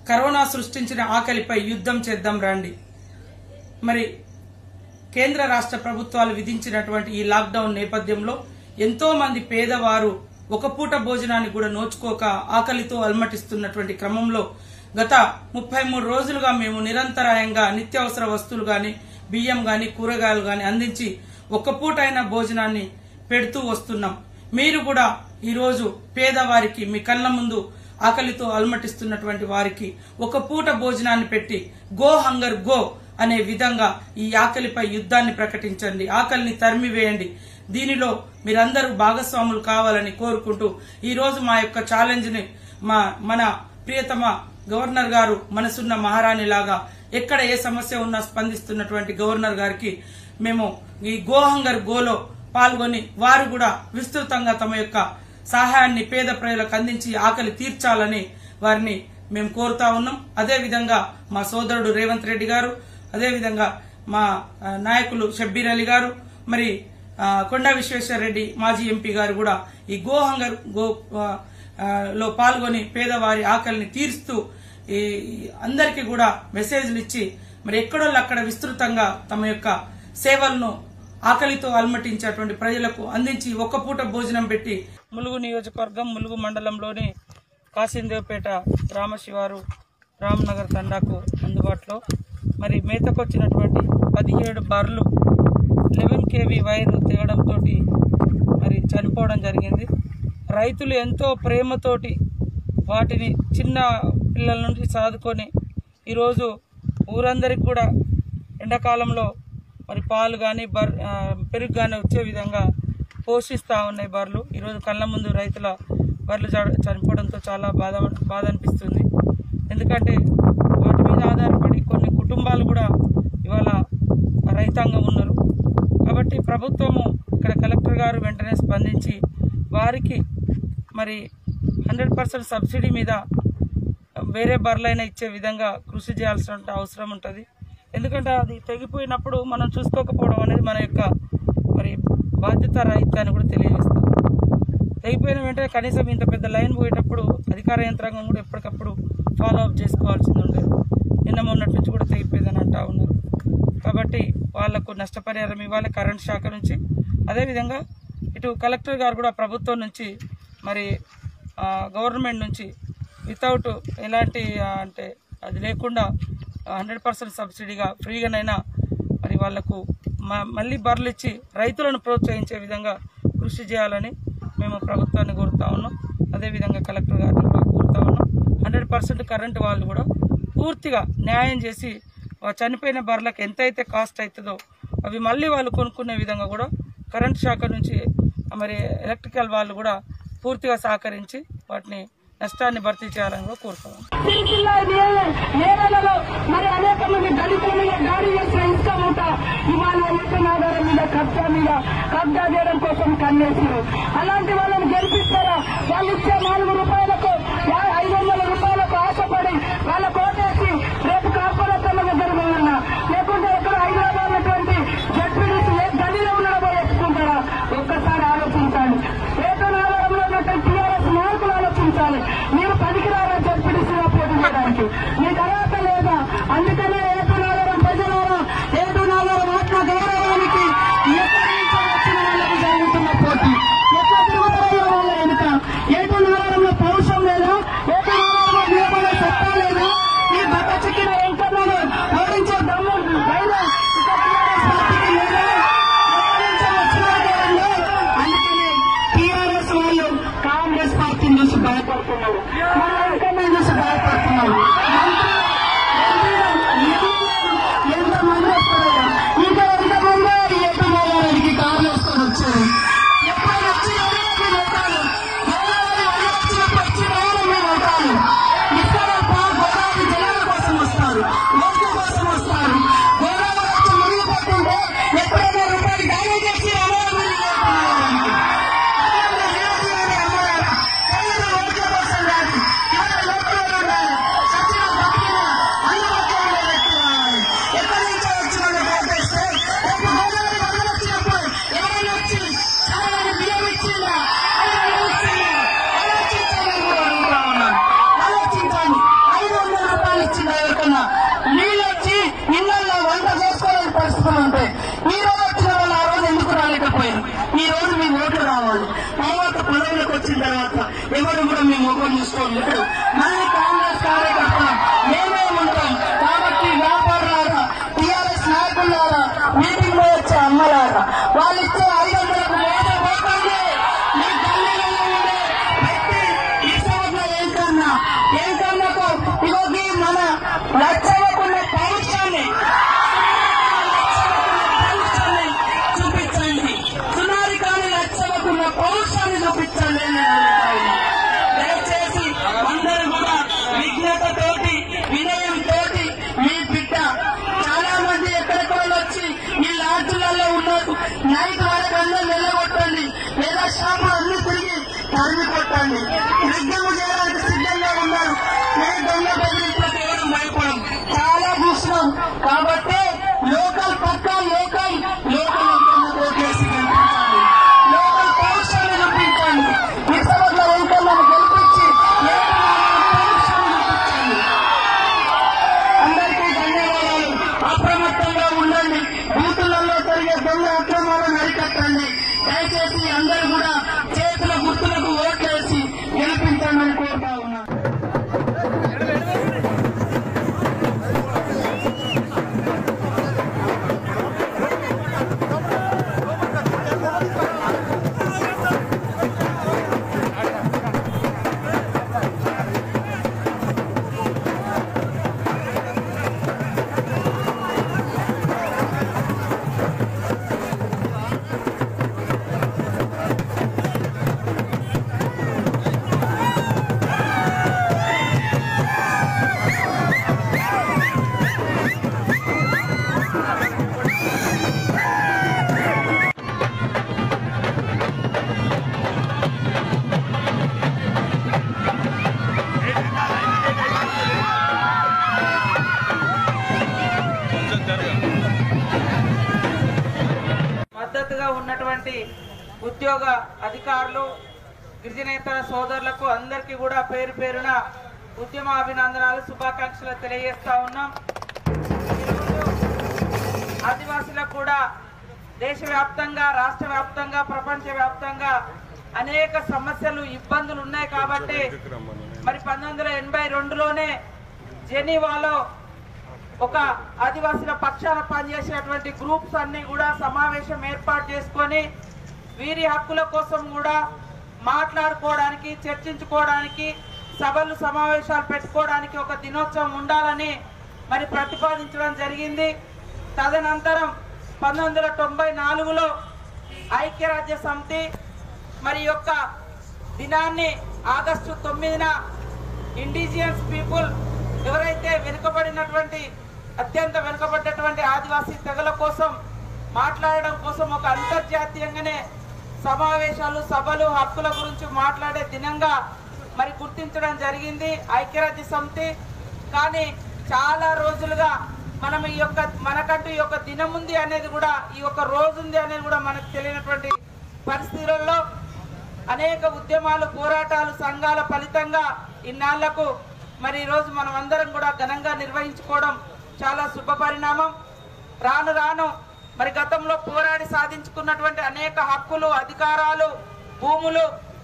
Corona సృష్టించిన ఆకలిపై యుద్ధం చేద్దాం రండి మరి కేంద్ర రాష్ట్ర ప్రభుత్వాలు విధించినటువంటి ఈ లాక్డౌన్ నేపథ్యంలో ఎంతో మంది పేదవారు ఒక పూట భోజనాన్ని కూడా నోచుకోక ఆకలితో అల్మటిస్తున్నటువంటి క్రమంలో గత ముప్పై మూడు రోజులుగా మేము నిరంతరాయంగా నిత్యావసర వస్తువులు గాని బియ్యం గాని కూరగాయలు గాని అందించి ఒక్క పూట అయిన భోజనాన్ని పెడుతూ వస్తున్నాం మీరు కూడా ఈరోజు పేదవారికి మీ కళ్ళ ముందు ఆకలితో అల్మటిస్తున్నటువంటి వారికి ఒక పూట భోజనాన్ని పెట్టి గో హంగర్ గో అనే విధంగా ఈ ఆకలిపై యుద్ధాన్ని ప్రకటించండి ఆకలిని తరిమివేయండి దీనిలో మీరందరూ భాగస్వాములు కావాలని కోరుకుంటూ ఈ రోజు మా యొక్క ఛాలెంజ్ ని మా మన ప్రియతమ గవర్నర్ గారు మనసున్న మహారాణి లాగా ఎక్కడ ఏ సమస్య ఉన్నా స్పందిస్తున్నటువంటి గవర్నర్ గారికి మేము ఈ గో హంగర్ గోలో పాల్గొని వారు కూడా విస్తృతంగా తమ యొక్క సహాయాన్ని పేద ప్రజలకు అందించి ఆకలి తీర్చాలని వారిని మేము కోరుతా ఉన్నాం అదే విధంగా మా సోదరుడు రేవంత్ రెడ్డి గారు అదే విధంగా మా ఆ, నాయకులు షబ్బీర్ అలీ గారు మరి ఆ, కొండా విశ్వేశ్వర రెడ్డి మాజీ ఎంపీ గారు కూడా ఈ గో హంగర్ గో ఆ, ఆ, లో పాల్గొని పేదవారి ఆకలిని తీరుస్తూ ఈ ఈ అందరికీ కూడా మెసేజ్లు ఇచ్చి మరి ఎక్కడోళ్ళు అక్కడ విస్తృతంగా తమ యొక్క సేవలను ఆకలితో అల్మటించేటువంటి ప్రజలకు అందించి ఒక్క పూట భోజనం పెట్టి ములుగు నియోజకవర్గం ములుగు మండలంలోని కాసిందేవపేట గ్రామ శివారు రామ్నగర్ తండాకు అందుబాటులో మరి మేతకొచ్చినటువంటి పదిహేడు బర్రెలు లెవెన్ కేవీ వైరు తెగడంతో మరి చనిపోవడం జరిగింది రైతులు ఎంతో ప్రేమతోటి వాటిని చిన్న పిల్లల నుండి సాదుకొని ఈరోజు ఊరందరికి కూడా ఎండాకాలంలో మరి పాలు కానీ బర్ ఆ, పెరుగు కానీ వచ్చే విధంగా పోషిస్తూ ఉన్నాయి బర్రెలు ఈరోజు కళ్ళ ముందు రైతుల బర్రెలు చ- చనిపోవడంతో చాలా బాధ బాధ అనిపిస్తుంది ఎందుకంటే వాటి మీద ఆధారపడి కొన్ని కుటుంబాలు కూడా ఇవాళ రైతాంగం ఉన్నారు కాబట్టి ప్రభుత్వము ఇక్కడ కలెక్టర్ గారు వెంటనే స్పందించి వారికి మరి హండ్రెడ్ పర్సెంట్ సబ్సిడీ మీద వేరే బర్రెలైనా ఇచ్చే విధంగా కృషి చేయాల్సిన అవసరం ఉంటుంది ఎందుకంటే అది తెగిపోయినప్పుడు మనం చూసుకోకపోవడం అనేది మన యొక్క మరి బాధ్యత రాహిత్యాన్ని కూడా తెలియజేస్తాం తెగిపోయిన వెంటనే కనీసం ఇంత పెద్ద లైన్ పోయేటప్పుడు అధికార యంత్రాంగం కూడా ఎప్పటికప్పుడు ఫాలో అప్ చేసుకోవాల్సింది ఉండేది నిన్న మొన్నటి నుంచి కూడా తెగిపోయిందని అంటా ఉన్నారు కాబట్టి వాళ్లకు నష్టపరిహారం ఇవ్వాలి కరెంట్ శాఖ నుంచి అదేవిధంగా ఇటు కలెక్టర్ గారు కూడా ప్రభుత్వం నుంచి మరి ఆ, గవర్నమెంట్ నుంచి వితౌట్ ఎలాంటి ఆ, అంటే అది లేకుండా హండ్రెడ్ పర్సెంట్ సబ్సిడీగా ఫ్రీగానైనా మరి వాళ్లకు మ- మళ్ళీ బర్రెలు ఇచ్చి రైతులను ప్రోత్సహించే విధంగా కృషి చేయాలని మేము ప్రభుత్వాన్ని కోరుతా ఉన్నాం అదేవిధంగా కలెక్టర్ గారిని కూడా కోరుతా ఉన్నాం హండ్రెడ్ పర్సెంట్ కరెంట్ వాళ్ళు కూడా పూర్తిగా న్యాయం చేసి ఆ చనిపోయిన బర్రెలకు ఎంతైతే కాస్ట్ అవుతుందో అవి మళ్ళీ వాళ్ళు కొనుక్కునే విధంగా కూడా కరెంట్ శాఖ నుంచి మరి ఎలక్ట్రికల్ వాళ్ళు కూడా పూర్తిగా సహకరించి వాటిని నష్టాన్ని భర్తీ చేయాలని కూడా కోరుతున్నాం సిరిసిల్ల నేరలలో మరి అనేక మంది దళితుల మీద దాడి చేసిన ఇసుక మూట ఇవాళ యుద్ధనాగారం మీద కబ్జా మీద కబ్జా చేయడం కోసం కన్నేసారు అలాంటి వాళ్ళని గెలిపిస్తారా వాళ్ళు ఇచ్చే నాలుగు రూపాయలకు యా- ఐదు వందల రూపాయలకు ఆశపడి వాళ్ళ కోటేసి రేపు కార్పొరేటర్ల దగ్గర పోవాలన్నా లేకుంటే ఎక్కడ హైదరాబాద్ ఉన్నటువంటి జడ్పీడీసీ ఏ గదిలో ఉన్నాడో ఎత్తుకుంటారా ఒక్కసారి ఆలోచించాలి వేతనాగారంలో ఉన్నటువంటి టీఆర్ఎస్ నాయకులు ఆలోచించాలి మీరు పనికిరారా జడ్పీడీసీగా పోటీ చేయడానికి మీ తర్వాత లేదా అందుకనే ఏటునాగారం ప్రజలారా ఏటునాగారం ఆత్మ గౌరవానికి ఎక్కడి నుంచో వచ్చిన వాళ్ళకి జరుగుతున్న పోటీ ఎట్లా తిరుగుతారో వాళ్ళ వెనుక ఏటునాగారంలో పౌరుషం లేదా ఏటునాగారంలో నియమన సత్తా లేదా ఈ బట్ట చిక్కిన వెంకన్నను ఓడించే దమ్ము ధైర్యం ఇక టీఆర్ఎస్ పార్టీకి లేదా ఎక్కడి నుంచో వచ్చిన వాళ్ళే. అందుకనే టీఆర్ఎస్ వాళ్ళు కాంగ్రెస్ పార్టీని చూసి భయపడుతున్నారు మన వెంకన్న చూసి భయపడుతున్నారు ఎంతమంది వస్తారో ఇంకా ఎంతమంది ఎంతమంది కార్లు వేసుకొని వచ్చారు ఎప్పుడైనా వచ్చి ఎవరైనా మీరు ఉంటారు ఎవరైనా వాళ్ళు వచ్చినప్పుడు వచ్చి ఎవరైనా మీరు ఉంటారు ఇక్కడ గోదావరి జనాల కోసం వస్తారు ఓట్ల కోసం వస్తారు గోదావరి వచ్చి మునిగి పట్టుంటే ఎప్పుడైనా రూపాయలు డ్యామేజ్ చేసి ఎవరైనా మీరు లేకపోవడానికి. అదే రేవంత్ రెడ్డి అమ్మారా? కేవలం ఓట్ల కోసం కాదు. ఇవాళ లోపల ఉండాలి. సచిన వచ్చిన తర్వాత ఎవరు కూడా మీ ముఖం చూసుకోలేదు మళ్ళీ కాంగ్రెస్ కార్యకర్త మేమే ఉంటాం కాబట్టి వ్యాపారులారా టీఆర్ఎస్ నాయకులారా మీటింగ్ లో వచ్చే అమ్మలారా వాళ్ళు ఇచ్చే ఐదు వందలకు మోసపోకండి మీ గల్లీలలో ఉండే వ్యక్తి ఇష్టమన్న ఏంకన్నా ఏంకన్నకు ఇగోకి మన లక్షకున్న పౌరుషాన్ని పౌరుషాన్ని చూపించండి సునారి కాని లక్షకున్న పౌరుషాన్ని చూపించండి అని నేను అడుగుతా ఉన్నా. దయచేసి అందరూ కూడా విజ్ఞతతోటి వినయంతోటి మీ బిడ్డ చాలా మంది ఎక్కడెక్కడ వచ్చి ఈ లాడ్జులలో ఉన్నారు నైట్ వరకు అందరూ నిలగొట్టండి లేదా షాపులు అన్ని తిరిగి తరిమి కొట్టండి యజ్ఞము చేయడానికి సిద్ధంగా ఉన్నారు ఏ దొంగ బెదిరింపులకు ఎవరు భయపడం చాలా చూసినాం కాబట్టి లోకల్ పక్క లోకల్ లోకల్ అంతా ఓటేసి గెలిపించండి లోకల్ పౌరుషాన్ని చూపించండి విశ్వలో వెంకన్నను గెలిపించి లోకల్ పౌరుషాన్ని చూపించండి అందరికీ ధన్యవాదాలు అప్రమత్తంగా ఉండండి బూతులలో జరిగే దొంగ అక్రమాలను అరికట్టండి దయచేసి అందరూ కూడా చేతుల గుర్తులకు ఓట్లేసి గెలిపించండి కోరుతా ఉన్నాను మద్దతుగా ఉన్నటువంటి ఉద్యోగ అధికారులు గిరిజనేతర సోదరులకు అందరికీ కూడా పేరు పేరున ఉద్యమ అభినందనాలు శుభాకాంక్షలు తెలియజేస్తా ఉన్నాం ఆదివాసులకు కూడా దేశవ్యాప్తంగా రాష్ట్ర వ్యాప్తంగా ప్రపంచ వ్యాప్తంగా అనేక సమస్యలు ఇబ్బందులు ఉన్నాయి కాబట్టి మరి పంతొమ్మిది వందల ఎనభై రెండులోనే జెనీవాలో ఒక ఆదివాసుల పక్షాన పనిచేసేటువంటి గ్రూప్స్ అన్ని కూడా సమావేశం ఏర్పాటు చేసుకొని వీరి హక్కుల కోసం కూడా మాట్లాడుకోవడానికి చర్చించుకోవడానికి సభలు సమావేశాలు పెట్టుకోవడానికి ఒక దినోత్సవం ఉండాలని మరి ప్రతిపాదించడం జరిగింది తదనంతరం పంతొమ్మిది వందల తొంభై నాలుగులో ఐక్యరాజ్య సమితి మరి ఈ యొక్క దినాన్ని ఆగస్టు తొమ్మిదిన ఇండిజియన్స్ పీపుల్ ఎవరైతే వెనుకబడినటువంటి అత్యంత వెనుకబడ్డటువంటి ఆదివాసీ తెగల కోసం మాట్లాడడం కోసం ఒక అంతర్జాతీయంగానే సమావేశాలు సభలు హక్కుల గురించి మాట్లాడే దినంగా మరి గుర్తించడం జరిగింది ఐక్యరాజ్య సమితి కానీ చాలా రోజులుగా మనం ఈ యొక్క మనకంటూ ఈ యొక్క దినం ఉంది అనేది కూడా ఈ యొక్క రోజు ఉంది అనేది కూడా మనకు తెలియనటువంటి పరిస్థితులలో అనేక ఉద్యమాలు పోరాటాలు సంఘాల ఫలితంగా ఇన్నాళ్లకు మరి ఈరోజు మనం అందరం కూడా ఘనంగా నిర్వహించుకోవడం చాలా శుభ పరిణామం రాను రాను మరి గతంలో పోరాడి సాధించుకున్నటువంటి అనేక హక్కులు అధికారాలు భూములు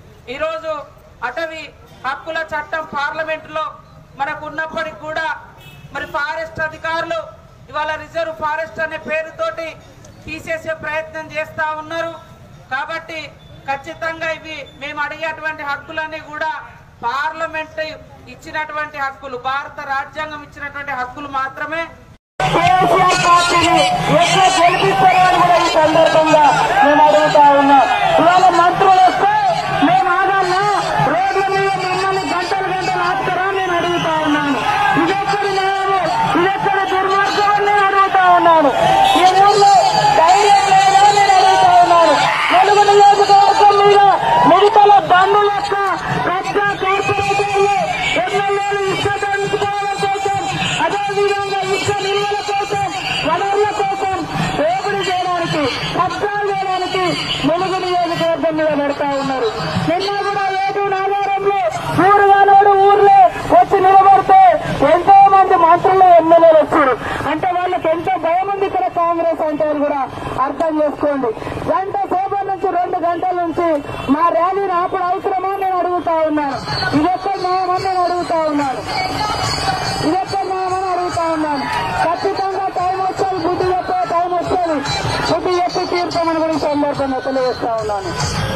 ఈరోజు అటవీ హక్కుల చట్టం పార్లమెంటులో మనకు ఉన్నప్పటికి కూడా మరి ఫారెస్ట్ అధికారులు ఇవాళ రిజర్వ్ ఫారెస్ట్ అనే పేరుతోటి తీసేసే ప్రయత్నం చేస్తా ఉన్నారు కాబట్టి ఖచ్చితంగా ఇవి మేము అడిగేటువంటి హక్కులన్నీ కూడా పార్లమెంట్ ఇచ్చినటువంటి హక్కులు భారత రాజ్యాంగం ఇచ్చినటువంటి హక్కులు మాత్రమే కేసీఆర్ పార్టీని ఎట్లా గెలిపిస్తారో అని కూడా ఈ సందర్భంగా నేను అడుగుతా ఉన్నా ఇవాళ మంత్రులు వస్తే మేము ఆగాలా రోడ్ల మీద మిమ్మల్ని గంటలు గంటలు ఆపుతారా నేను అడుగుతా ఉన్నాను ఇదెక్కడి న్యాయము ఇదెక్కడి దుర్మార్గం అని నేను అడుగుతా ఉన్నాను ఈ ఊళ్ళో ధైర్యం లేదా నేను అడుగుతా ఉన్నాను తెలుగు నియోజకవర్గం మీద మిగతాల బండ్లు లెక్క పెద్ద కార్పొరేటర్లు ఎమ్మెల్యేలు ఇష్టపడించుకోవడం కోసం అదేవిధంగా ఇష్ట నిల్వల కోసం వనరుల కోసం దోపిడీ చేయడానికి కబ్జాలు చేయడానికి ములుగు నియోజకవర్గం మీద పెడతా ఉన్నారు నిన్న కూడా ఏడు నాగారంలో ఊరుగానోడు ఊర్లో వచ్చి నిలబడితే ఎంతో మంది మంత్రులు ఎమ్మెల్యేలు వచ్చారు అంటే వాళ్ళకి ఎంతో భయం ఉంది ఇక్కడ కాంగ్రెస్ అంటే అని కూడా అర్థం చేసుకోండి గంట సేపటి నుంచి రెండు గంటల నుంచి మా ర్యాలీని అప్పుడు అవసరమా నేను అడుగుతా ఉన్నాను ఇదొక్క న్యాయమని నేను అడుగుతా ఉన్నాను ఇదొక్క న్యాయమని అడుగుతా ఉన్నాను ఖచ్చితంగా టైం వస్తుంది బుద్ధి చెప్పే టైం వస్తుంది బుద్ధి చెప్పి తీర్చమని కూడా ఈ సందర్భంగా తెలియజేస్తా ఉన్నాను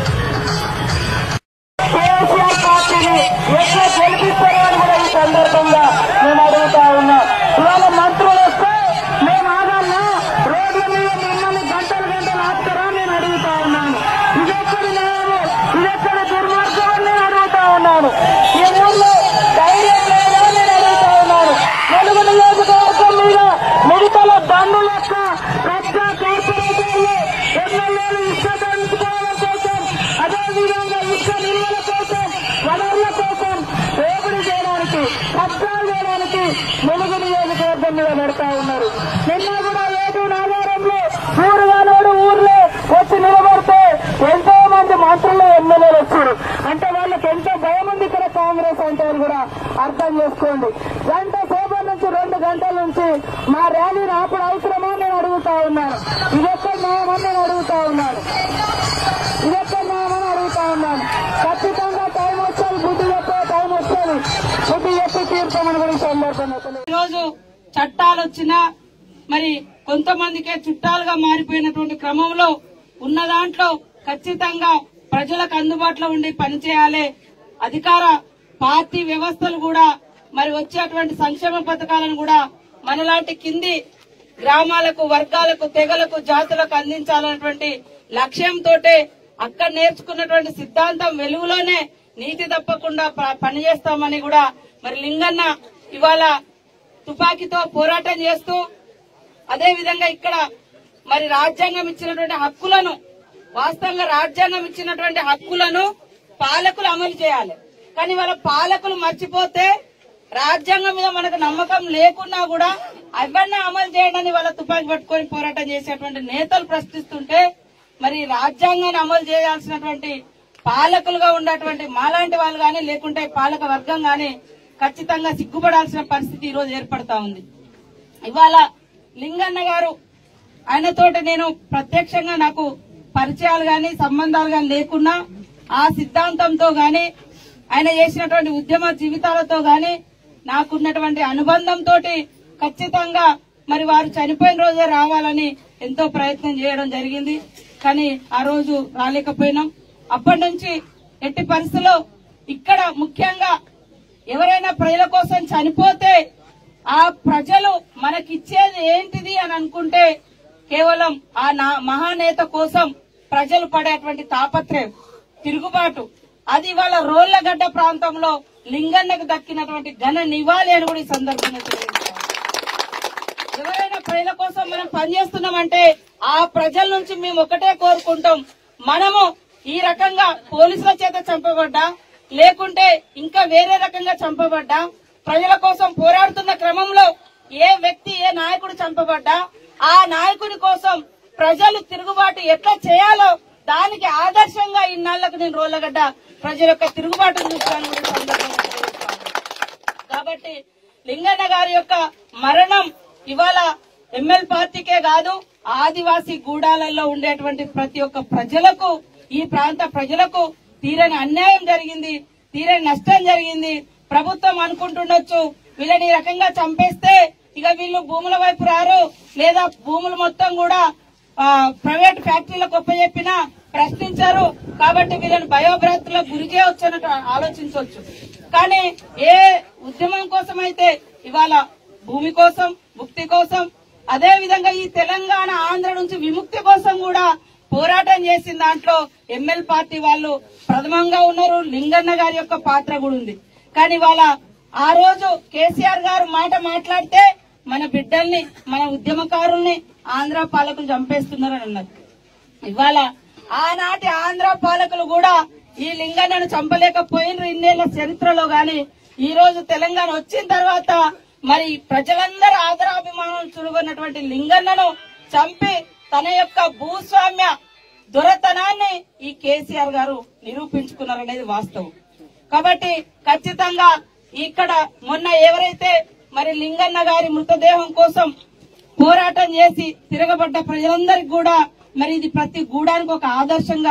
కేసీఆర్ పార్టీని ఎట్లా గెలిపిస్తారు అని కూడా ఈ సందర్భంగా నేను అడుగుతా ఉన్నా ఇవాళ మంత్రులు వస్తే మేము ఆగాలన్నా రోడ్ల మీద మిమ్మల్ని గంటలు గంటలు ఆపుతారా నేను అడుగుతా ఉన్నాను ఇదెక్కడి న్యాయము ఇదెక్కడి దుర్మార్గం అని నేను అడుగుతా ఉన్నాను ఈ ఊళ్ళో ధైర్యం లేదా నేను అడుగుతా ఉన్నాను తెలుగు నియోజకవర్గం మీద మిగతాల దండు లెక్క పెద్ద కార్పొరేటర్లు ఎమ్మెల్యేలు ఇష్టపడించుకోవడం కోసం అదేవిధంగా ఇష్ట నిల్వల కోసం వనరుల కోసం దోపిడీ చేయడానికి కబ్జాలు చేయడానికి ములుగు నియోజకవర్గం మీద పెడతా ఉన్నారు నిన్న కూడా ఏటు నాగారంలో ఊరు వానోడు ఊర్లో వచ్చి నిలబడితే ఎంతో మంది మంత్రులు ఎమ్మెల్యేలు వచ్చారు అంటే వాళ్ళకి ఎంతో భయం ఉంది ఇక్కడ కాంగ్రెస్ అంటే అని కూడా అర్థం చేసుకోండి గంట సేపటి నుంచి రెండు గంటల నుంచి మా ర్యాలీని అప్పుడు అవసరమా నేను అడుగుతా ఉన్నాను ఇదొక్క న్యాయమని నేను అడుగుతా ఉన్నాను ఇదొక్క న్యాయమని అడుగుతా ఉన్నాను ఖచ్చితంగా టైం వస్తుంది బుద్ధి చెప్పే టైం వస్తుంది బుద్ధి చెప్పి తీర్చమని కూడా ఈ సందర్భంగా తెలియజేస్తున్నాను. ఈరోజు చట్టాలు వచ్చినా మరి కొంతమందికే చుట్టాలుగా మారిపోయినటువంటి క్రమంలో ఉన్న దాంట్లో ఖచ్చితంగా ప్రజలకు అందుబాటులో ఉండి పనిచేయాలి అధికార పార్టీ వ్యవస్థలు కూడా మరి వచ్చేటువంటి సంక్షేమ పథకాలను కూడా మనలాంటి కింది గ్రామాలకు వర్గాలకు తెగలకు జాతులకు అందించాలన్నటువంటి లక్ష్యంతో అక్కడ నేర్చుకున్నటువంటి సిద్ధాంతం వెలుగులోనే నీతి తప్పకుండా ప- పనిచేస్తామని కూడా మరి లింగన్న ఇవాళ తుపాకీతో పోరాటం చేస్తూ అదే విధంగా ఇక్కడ మరి రాజ్యాంగం ఇచ్చినటువంటి హక్కులను వాస్తవంగా రాజ్యాంగం ఇచ్చినటువంటి హక్కులను పాలకులు అమలు చేయాలి కానీ వాళ్ళ పాలకులు మర్చిపోతే రాజ్యాంగం మీద మనకు నమ్మకం లేకున్నా కూడా అవన్నీ అమలు చేయడానికి వాళ్ళ తుపాకీ పట్టుకొని పోరాటం చేసేటువంటి నేతలు ప్రశ్నిస్తుంటే మరి రాజ్యాంగాన్ని అమలు చేయాల్సినటువంటి పాలకులుగా ఉన్నటువంటి మాలాంటి వాళ్ళు గాని లేకుంటే పాలక వర్గం గాని ఖచ్చితంగా సిగ్గుపడాల్సిన పరిస్థితి ఈ రోజు ఏర్పడతా ఉంది ఇవాళ లింగన్న గారు ఆయనతోటి నేను ప్రత్యక్షంగా నాకు పరిచయాలు గాని సంబంధాలు గాని లేకున్నా ఆ సిద్ధాంతంతో గాని ఆయన చేసినటువంటి ఉద్యమ జీవితాలతో గాని నాకున్నటువంటి అనుబంధంతో ఖచ్చితంగా మరి వారు చనిపోయిన రోజే రావాలని ఎంతో ప్రయత్నం చేయడం జరిగింది కానీ ఆ రోజు రాలేకపోయినాం అప్పటి నుంచి ఎట్టి పరిస్థితుల్లో ఇక్కడ ముఖ్యంగా ఎవరైనా ప్రజల కోసం చనిపోతే ఆ ప్రజలు మనకిచ్చేది ఏంటిది అని అనుకుంటే కేవలం ఆ నా- మహానేత కోసం ప్రజలు పడేటువంటి తాపత్రయం తిరుగుబాటు అది ఇవాళ రోళ్లగడ్డ ప్రాంతంలో లింగన్నకు దక్కినటువంటి ఘన నివాళి అని కూడా ఈ సందర్భంగా తెలియజేస్తాను ఎవరైనా ప్రజల కోసం మనం పనిచేస్తున్నామంటే ఆ ప్రజల నుంచి మేము ఒకటే కోరుకుంటాం మనము ఈ రకంగా పోలీసుల చేత చంపబడ్డా లేకుంటే ఇంకా వేరే రకంగా చంపబడ్డా ప్రజల కోసం పోరాడుతున్న క్రమంలో ఏ వ్యక్తి ఏ నాయకుడు చంపబడ్డా ఆ నాయకుడి కోసం ప్రజలు తిరుగుబాటు ఎట్లా చేయాలో దానికి ఆదర్శంగా ఇన్నాళ్లకు నేను రోలగడ్డ ప్రజల యొక్క తిరుగుబాటును చూస్తాను కూడా ఈ సందర్భంగా తెలియజేస్తాను. కాబట్టి లింగన్న గారి యొక్క మరణం ఇవాళ ఎంఎల్ పార్టీకే కాదు ఆదివాసీ గూడాలలో ఉండేటువంటి ప్రతి ఒక్క ప్రజలకు ఈ ప్రాంత ప్రజలకు తీరని అన్యాయం జరిగింది తీరని నష్టం జరిగింది ప్రభుత్వం అనుకుంటుండొచ్చు వీళ్ళని ఈ రకంగా చంపేస్తే ఇక వీళ్ళు భూముల వైపు రారు లేదా భూములు మొత్తం కూడా ఆ, ప్రైవేట్ ఫ్యాక్టరీలకు ఒప్పచెప్పినా ప్రశ్నించారు కాబట్టి వీళ్ళని భయోభ్రాంతులకు గురి చేయవచ్చు అన్నట్టు ఆలోచించవచ్చు కానీ ఏ ఉద్యమం కోసం అయితే ఇవాళ భూమి కోసం ముక్తి కోసం అదే విధంగా ఈ తెలంగాణ ఆంధ్ర నుంచి విముక్తి కోసం కూడా పోరాటం చేసిన దాంట్లో ఎంఎల్ పార్టీ వాళ్ళు ప్రథమంగా ఉన్నారు లింగన్న గారి యొక్క పాత్ర కూడా ఉంది కానీ వాళ్ళ ఆ రోజు కేసీఆర్ గారు మాట మాట్లాడితే మన బిడ్డల్ని మన ఉద్యమకారుల్ని ఆంధ్ర పాలకులు చంపేస్తున్నారని అన్నారు ఇవాళ ఆనాటి ఆంధ్ర పాలకులు కూడా ఈ లింగన్నను చంపలేకపోయినరు ఇన్నేళ్ల చరిత్రలో గాని ఈ రోజు తెలంగాణ వచ్చిన తర్వాత మరి ప్రజలందరూ ఆదరాభిమానం చురుకున్నటువంటి లింగన్నను చంపి తన యొక్క భూస్వామ్య దొరతనాన్ని ఈ కేసీఆర్ గారు నిరూపించుకున్నారనేది వాస్తవం కాబట్టి ఖచ్చితంగా ఇక్కడ మొన్న ఎవరైతే మరి లింగన్న గారి మృతదేహం కోసం పోరాటం చేసి తిరగబడ్డ ప్రజలందరికీ కూడా మరి ఇది ప్రతి గూడానికి ఒక ఆదర్శంగా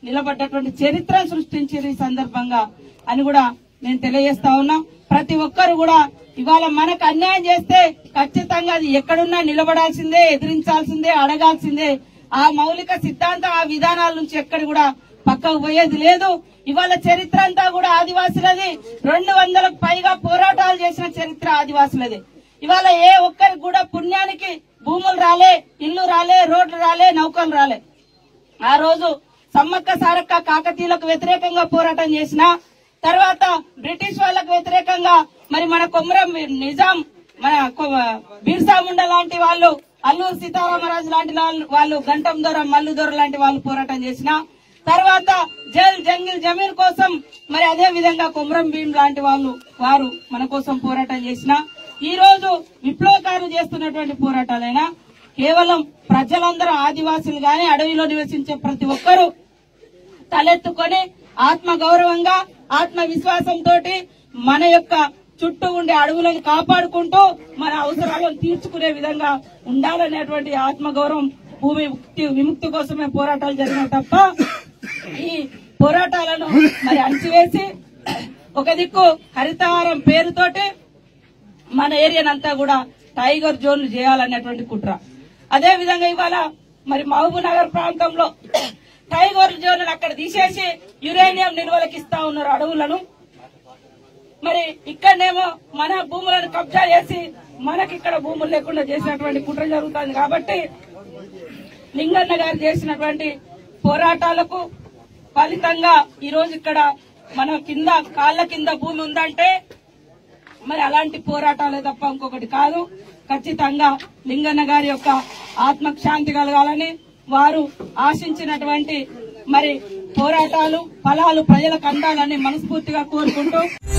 నిలబడ్డటువంటి చరిత్రను సృష్టించారు ఈ సందర్భంగా అని కూడా నేను తెలియజేస్తా ఉన్నా ప్రతి ఒక్కరు కూడా ఇవాళ మనకు అన్యాయం చేస్తే ఖచ్చితంగా అది ఎక్కడున్నా నిలబడాల్సిందే ఎదిరించాల్సిందే అడగాల్సిందే ఆ మౌలిక సిద్ధాంతం ఆ విధానాల నుంచి ఎక్కడ కూడా పక్కకు పోయేది లేదు ఇవాళ చరిత్ర అంతా కూడా ఆదివాసులది రెండు వందలకు పైగా పోరాటాలు చేసిన చరిత్ర ఆదివాసులది ఇవాళ ఏ ఒక్కరికి కూడా పుణ్యానికి భూములు రాలే ఇల్లు రాలే రోడ్లు రాలే నౌకలు రాలే ఆ రోజు సమ్మక్క సారక్క కాకతీయులకు వ్యతిరేకంగా పోరాటం చేసిన తర్వాత బ్రిటిష్ వాళ్ళకు వ్యతిరేకంగా మరి మన కొమరం నిజాం మన కొ- బిర్సా ముండ లాంటి వాళ్ళు అల్లూరు సీతారామరాజు లాంటి వాళ్ళు వాళ్ళు గంటం దొర మల్లు దొర లాంటి వాళ్ళు పోరాటం చేసిన తర్వాత జల్ జంగిల్ జమీన్ కోసం మరి అదే విధంగా కొమరం భీం లాంటి వాళ్ళు వారు మన కోసం పోరాటం చేసిన ఈ రోజు విప్లవకారులు చేస్తున్నటువంటి పోరాటాలైనా కేవలం ప్రజలందరూ ఆదివాసులు గాని అడవిలో నివసించే ప్రతి ఒక్కరూ తలెత్తుకొని ఆత్మ గౌరవంగా ఆత్మ విశ్వాసంతో మన యొక్క చుట్టూ ఉండే అడవులను కాపాడుకుంటూ మన అవసరాలను తీర్చుకునే విధంగా ఉండాలనేటువంటి ఆత్మ గౌరవం భూమి ముక్తి విముక్తి కోసమే పోరాటాలు జరిగినాయి తప్ప ఈ పోరాటాలను మరి అణచివేసి ఒక దిక్కు హరితహారం పేరుతోటి మన ఏరియానంతా కూడా టైగర్ జోన్లు చేయాలనేటువంటి కుట్ర అదే విధంగా ఇవాళ మరి మహబూబ్ నగర్ ప్రాంతంలో టైగర్ జోన్ అక్కడ తీసేసి యురేనియం నిల్వలకు ఇస్తా ఉన్నారు అడవులను మరి ఇక్కడనేమో మన భూములను కబ్జా చేసి మనకి ఇక్కడ భూములు లేకుండా చేసినటువంటి కుట్ర జరుగుతుంది కాబట్టి లింగన్న గారు చేసినటువంటి పోరాటాలకు ఫలితంగా ఈ రోజు ఇక్కడ మన కింద కాళ్ళ కింద భూమి ఉందంటే మరి అలాంటి పోరాటాలే తప్ప ఇంకొకటి కాదు ఖచ్చితంగా లింగన్న గారి యొక్క ఆత్మకు శాంతి కలగాలని వారు ఆశించినటువంటి మరి పోరాటాలు ఫలాలు ప్రజలకు అందాలని మనస్ఫూర్తిగా కోరుకుంటూ